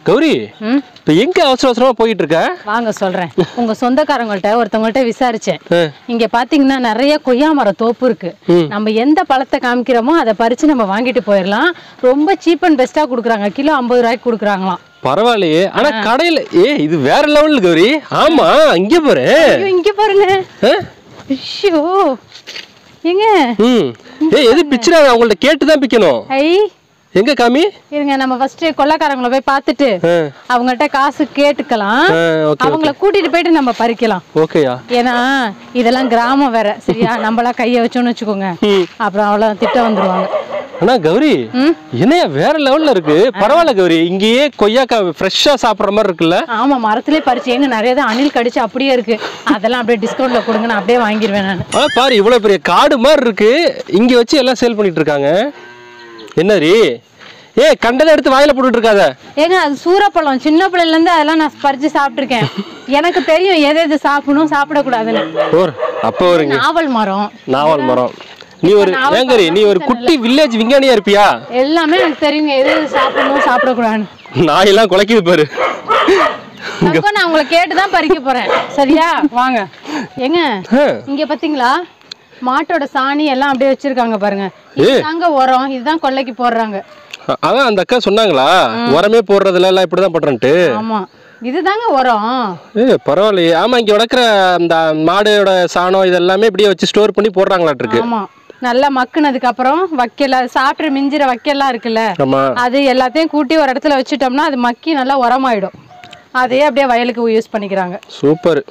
கௌரி ம் இப்ப எங்க அவசர அவசரமா போயிட்டு இருக்க வாங்க சொல்றேன் உங்க சொந்தக்காரங்கள்ட்ட ஒருத்தவங்கள்ட்ட விசாரிச்சேன் ஆ. இங்க பாத்தீங்கன்னா நிறைய கொய்யா மரம் தோப்பு இருக்கு நம்ம எந்த பழத்தை காமிக்கிறோமோ அதை பறிச்சு நம்ம வாங்கிட்டு போயிடலாம் ரொம்ப சீப் அண்ட் பெஸ்டா கொடுக்குறாங்க கிலோ ஐம்பது ரூபாய்க்கு கொடுக்குறாங்களாம் பரவாயில்லையே ஆனா கடையில ஏ இது வேற லெவல் கௌரி ஆமா இங்க பாரு ஐயோ, இங்க பாருங்க ஆ? ஐயோ ஏங்க ம் ஏய் எது பிச்சுறாங்க அவங்கள்ட்ட கேட்டு தான் பிக்கணும் ஐ எங்க காமி இருங்க நம்ம ஃபர்ஸ்ட் கொள்ளைக்காரங்களை போய் பார்த்துட்டு ஆ. அவங்கள்ட்ட காசு கேட்டுக்கலாம் ஆ, ஓகே அவங்கள கூட்டிட்டு போயிட்டு நம்ம பறிக்கலாம் ஓகேயா ஏன்னா இதெல்லாம் கிராமம் வேற சரியா நம்மளாம் கையை வச்சோம்னு வச்சுக்கோங்க ம். அப்புறம் அவ்வளோ திட்டம் வந்துருவாங்க ஆனா கௌரி ம். என்னையா வேற லெவல்ல இருக்கு பரவாயில்ல கௌரி இங்கேயே கொய்யாக்காய் ஃப்ரெஷ்ஷா சாப்பிடுற மாதிரி இருக்குல்ல ஆமா மரத்திலே பறிச்சு எங்க நிறைய தான் அணில் கடிச்சு அப்படியே இருக்கு அதெல்லாம் அப்படியே டிஸ்கவுண்ட்ல கொடுங்க நான் அப்படியே வாங்கிடுவேன் நான் ஆ பாரு இவ்வளவு பெரிய காடு மாதிரி இருக்கு இங்க வச்சு எல்லாம் சேல் பண்ணிட்டு இருக்காங்க என்னரி ஏ கண்டதை எடுத்து வாயில போட்டுட்டு இருக்காத ஏங்க அது சூரப்பழம் சின்ன பிள்ளைல இருந்து அதெல்லாம் நான் பறிச்சு சாப்பிட்டுருக்கேன் எனக்கு தெரியும் எது எது சாப்பிடணும் சாப்பிடக்கூடாதுன்னு ஓர் அப்போ வருங்க நாவல் மரம் நாவல் மரம் நீ ஒரு ஏங்கரி நீ ஒரு குட்டி வில்லேஜ் விஞ்ஞானியா இருப்பியா எல்லாமே எனக்கு தெரியுங்க எது எது சாப்பிடணும் சாப்பிடக்கூடாதுன்னு நாயெல்லாம் குலைக்குது பாரு அப்போ நான் உங்களை கேட்டு தான் பறிக்க போறேன் சரியா வாங்க ஏங்க ஆ, இங்க பாத்தீங்களா மாட்டோட சாணி எல்லாம் அப்படியே வச்சிருக்காங்க பாருங்க இதுதாங்க உரம் இதுதான் கொல்லைக்கு போடுறாங்க அதான் அந்த அக்கா சொன்னாங்களா உரமே போடுறதுல எல்லாம் இப்படிதான் பண்றேன்ட்டு ஆமா இதுதாங்க உரம் ஏ பரவாயில்லையே ஆமா இங்க வளர்க்குற அந்த மாடோட சாணம் இதெல்லாமே இப்படியே வச்சு ஸ்டோர் பண்ணி போடுறாங்களாட்டு இருக்கு ஆமா நல்லா மக்குனதுக்கு அப்புறம் வைக்கல சாப்பிட்டு மிஞ்சிற வைக்கல்லாம் இருக்குல்ல ஆமா அது எல்லாத்தையும் கூட்டி ஒரு இடத்துல வச்சுட்டோம்னா அது மக்கி நல்லா உரமாயிடும் அதையே அப்படியே வயலுக்கு யூஸ் பண்ணிக்கிறாங்க சூப்பர்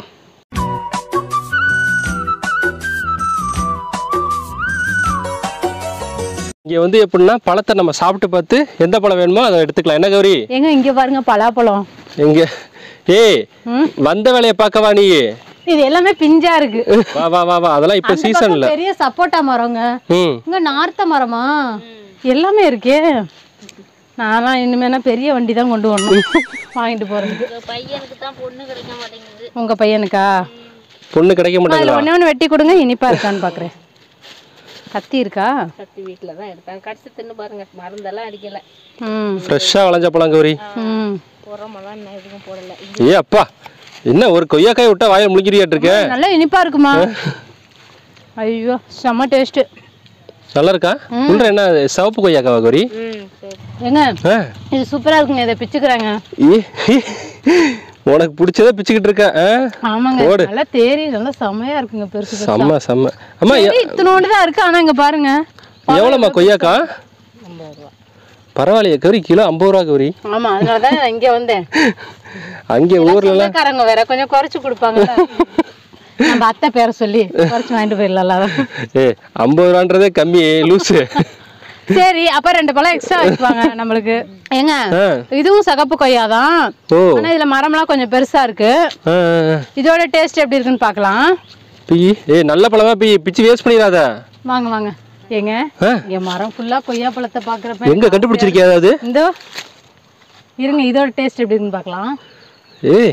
இங்க வந்து எப்படின்னா பழத்தை நம்ம சாப்பிட்டு பார்த்து எந்த பழம் வேணுமோ அதை எடுத்துக்கலாம் என்ன கௌரி ஏங்க இங்க பாருங்க பலாப்பழம் எங்க ஏய் ம். வந்த வேலையை பார்க்கவா நீ இது எல்லாமே பிஞ்சா இருக்கு வா வா வா வா அதெல்லாம் இப்ப அந்த சீசன் பக்கம் இல்ல பெரிய சப்போட்டா மரங்க ம் இங்க நார்த்த மரமா எல்லாமே இருக்கே நான்லாம் இனிமேனா பெரிய வண்டி தான் கொண்டு வரணும் வாங்கிட்டு போறதுக்கு பையனுக்கு தான் பொண்ணு கிடைக்க மாட்டேங்குது உங்க பையனுக்கா பொண்ணு கிடைக்க அதுல மாட்டேங்குதா ஒண்ணே ஒண்ணு வெட்டி கொடுங்க இனிப்பா இருக்கான்னு பாக்குறேன் கத்தி இருக்கா சக்தி வீட்டில் தான் எடுத்தாங்க கடிச்சு தின்னு பாருங்க மருந்தெல்லாம் அடிக்கல ம் ஃப்ரெஷ்ஷா விளைஞ்ச பழம் கௌரி ம் உரமெல்லாம் இன்னும் எதுவும் போடல ஏ அப்பா என்ன ஒரு கொய்யாக்காய் விட்டா வாயை முழிக்கிறியாட்டு இருக்க நல்லா இனிப்பா இருக்குமா ஐயோ செம்ம டேஸ்ட் நல்லா இருக்கா உள்ள என்ன சிவப்பு கொய்யாக்காவா கௌரி ம் சரி ஏங்க ஆ இது சூப்பரா இருக்குங்க இதை பிச்சுக்கிறாங்க ஏ, உனக்கு பிடிச்சதை பிச்சுக்கிட்டு இருக்க ஆ? ஆமாங்க போடு. நல்லா தேரி நல்லா செமையா இருக்குங்க பெருசு பெருசா. செம்ம செம்ம அம்மா எ- சரி, இத்தனோண்டு தான் இருக்கு ஆனா இங்க பாருங்க எவ்வளோம்மா கொய்யாக்கா பரவாயில்லையே கௌரி கிலோ ஐம்பது ரூபா கௌரி ஆமா அதனாலதான் நான் இங்க வந்தேன் அங்கே ஊர்ல சொந்தக்காரங்க வேற கொஞ்சம் குறைச்சு கொடுப்பாங்க நம்ம அத்தை பேரை சொல்லி குறைச்சு வாங்கிட்டு போயிடலாம் ஏ ஐம்பது ரூபான்றதே கம்மி லூசு சரி அப்ப ரெண்டு பழம் எக்ஸ்ட்ரா வைப்பாங்க நம்மளுக்கு ஏங்க ஆ. இதுவும் சகப்பு கொய்யா தான் ஓ ஆனா இதுல மரம்லாம் கொஞ்சம் பெருசா இருக்கு ஆ, ஆ, ஆ. இதோட டேஸ்ட் எப்படி இருக்குன்னு பார்க்கலாம் பி ஏ நல்ல பழமா பி பிச்சு வேஸ்ட் பண்ணிடாத வாங்க வாங்க ஏங்க ஆ. இங்க மரம் ஃபுல்லா கொய்யா பழத்தை பாக்குறப்ப எங்க கண்டுபிடிச்சிருக்கியா அதாவது இந்தோ இருங்க இதோட டேஸ்ட் எப்படி இருக்குன்னு பார்க்கலாம் ஏய்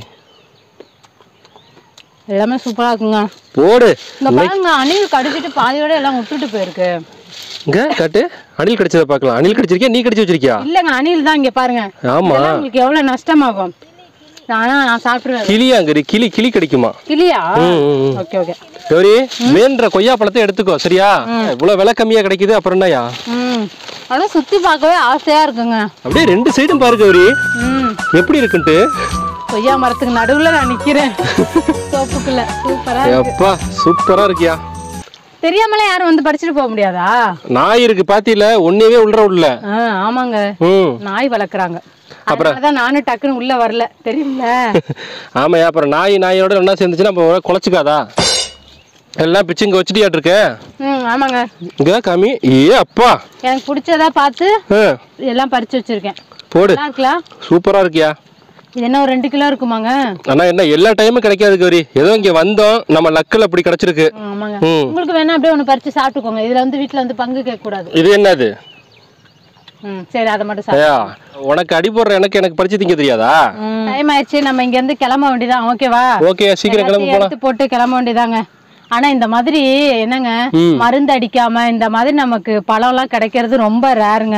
எல்லாமே சூப்பரா இருக்குங்க போடு இந்த பாருங்க அணில் கடிச்சிட்டு பாதியோட எல்லாம் விட்டுட்டு போயிருக்கு இங்க காட்டு அணில் கடிச்சதை பார்க்கலாம் அணில் கடிச்சிருக்கியா நீ கடிச்சு வச்சிருக்கியா இல்லங்க அணில் தான் இங்க பாருங்க ஆமா இதெல்லாம் உங்களுக்கு எவ்வளவு நஷ்டமாகும் ஆனா நான் சாப்பிட்டுருவேன் கிளியாங்கரி கிளி கிளி கிடைக்குமா இல்லையா ம், ம், ம். ஓகே ஓகே கௌரி வேன்ற கொய்யா பழத்தை எடுத்துக்கோ சரியா இவ்வளவு விலை கம்மியா கிடைக்குது அப்புறம் என்னயா ம் ஆனால் சுத்தி பார்க்கவே ஆசையா இருக்குங்க அப்படியே ரெண்டு சைடும் பாரு கௌரி ம் எப்படி இருக்குன்ட்டு கொய்யா மரத்துக்கு நடுவுல நான் நிக்கிறேன் தோப்புக்குள்ள சூப்பரா இருக்கு. அப்பா சூப்பரா இருக்கியா தெரியாமலே யாரும் வந்து படிச்சுட்டு போக முடியாதா நாய் இருக்கு பாத்தியில ஒன்னேவே உள்ள உள்ள ஆ ஆமாங்க ம் நாய் வளர்க்குறாங்க அப்புறம் நானும் டக்குன்னு உள்ள வரல தெரியுமில ஆமாயா அப்புறம் நாய் நாயோட ஒண்ணா சேர்ந்துச்சுன்னா நம்ம குலைச்சிக்காதா எல்லாம் பிச்சு இங்க வச்சுட்டியாட்டு இருக்க ம் ஆமாங்க இங்க காமி ஏ அப்பா எனக்கு பிடிச்சதா பார்த்து ஆ, எல்லாம் பறிச்சு வச்சிருக்கேன் போடு நல்லா இருக்கலாம் சூப்பரா இருக்கியா இது என்ன ஒரு ரெண்டு கிலோ இருக்குமாங்க ஆனா என்ன எல்லா டைமும் கிடைக்காது கௌரி ஏதோ இங்க வந்தோம் நம்ம லக்கில் அப்படி கிடைச்சிருக்கு ஆமாங்க ம் உங்களுக்கு வேணா அப்படியே ஒன்று பறிச்சு சாப்பிட்டுக்கோங்க இதுல வந்து வீட்ல வந்து பங்கு கேட்க கூடாது இது என்னது ம் சரி அதை மட்டும் சாப்பிட்டு ஐயா உனக்கு அடி போடுற எனக்கு எனக்கு படிச்சு திங்க தெரியாதா டைம் ஆயிடுச்சு நம்ம இங்க இருந்து கிளம்ப வேண்டியதான் ஓகேவா ஓகே சீக்கிரம் கிளம்பி போலாம் எடுத்து போட்டு கிளம்ப வேண்டியதாங்க ஆனா இந்த மாதிரி என்னங்க ம். மருந்து அடிக்காம இந்த மாதிரி நமக்கு பழம்லாம் கிடைக்கிறது ரொம்ப ரேருங்க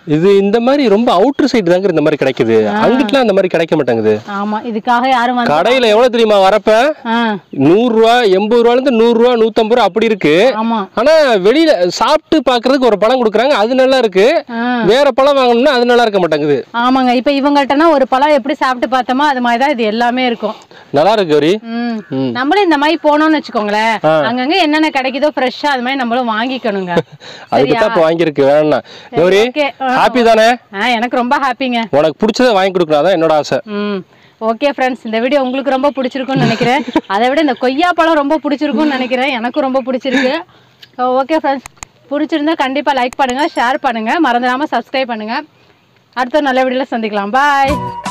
இது இந்த மாதிரி ரொம்ப அவுட்டர் சைடு தாங்க இந்த மாதிரி கிடைக்குது அங்கிட்டுலாம் இந்த மாதிரி கிடைக்க மாட்டேங்குது ஆமா இதுக்காக யாரும் வந்து கடையில எவ்வளவு தெரியுமா வரப்ப ஆ நூறு ரூபா எண்பது ரூபால இருந்து நூறு ரூபா நூத்தம்பது ரூபா அப்படி இருக்கு ஆமா ஆனா வெளியில சாப்பிட்டு பாக்குறதுக்கு ஒரு பழம் கொடுக்குறாங்க அது நல்லா இருக்கு ஆ வேற பழம் வாங்கணும்னா அது நல்லா இருக்க மாட்டேங்குது ஆமாங்க இப்ப இவங்கள்ட்டனா ஒரு பழம் எப்படி சாப்பிட்டு பார்த்தோமோ அது மாதிரி தான் இது எல்லாமே இருக்கும் நல்லா இருக்கு கௌரி ம் ம். நம்மளும் இந்த மாதிரி போனோம்னு வச்சுக்கோங்களேன் அங்கங்க என்னென்ன கிடைக்குதோ ஃப்ரெஷ்ஷா அது மாதிரி நம்மளும் வாங்கிக்கணுங்க அதுக்கு தான் இப்போ வாங்கியிருக்கு வேணாம் கௌரி ஓகே ஹாப்பி தானே ஆ எனக்கு ரொம்ப ஹாப்பிங்க உனக்கு பிடிச்சதை வாங்கி கொடுக்கணும் அதான் என்னோட ஆசை ம் ஓகே ஃப்ரெண்ட்ஸ் இந்த வீடியோ உங்களுக்கு ரொம்ப பிடிச்சிருக்கும்னு நினைக்கிறேன் அதை விட இந்த கொய்யா பழம் ரொம்ப பிடிச்சிருக்கும்னு நினைக்கிறேன் எனக்கும் ரொம்ப பிடிச்சிருக்கு ஓகே ஃப்ரெண்ட்ஸ் பிடிச்சிருந்தா கண்டிப்பாக லைக் பண்ணுங்கள் ஷேர் பண்ணுங்கள் மறந்துடாமல் சப்ஸ்கிரைப் பண்ணுங்கள் அடுத்த நல்ல வீடியோவில் சந்திக்கலாம் பாய்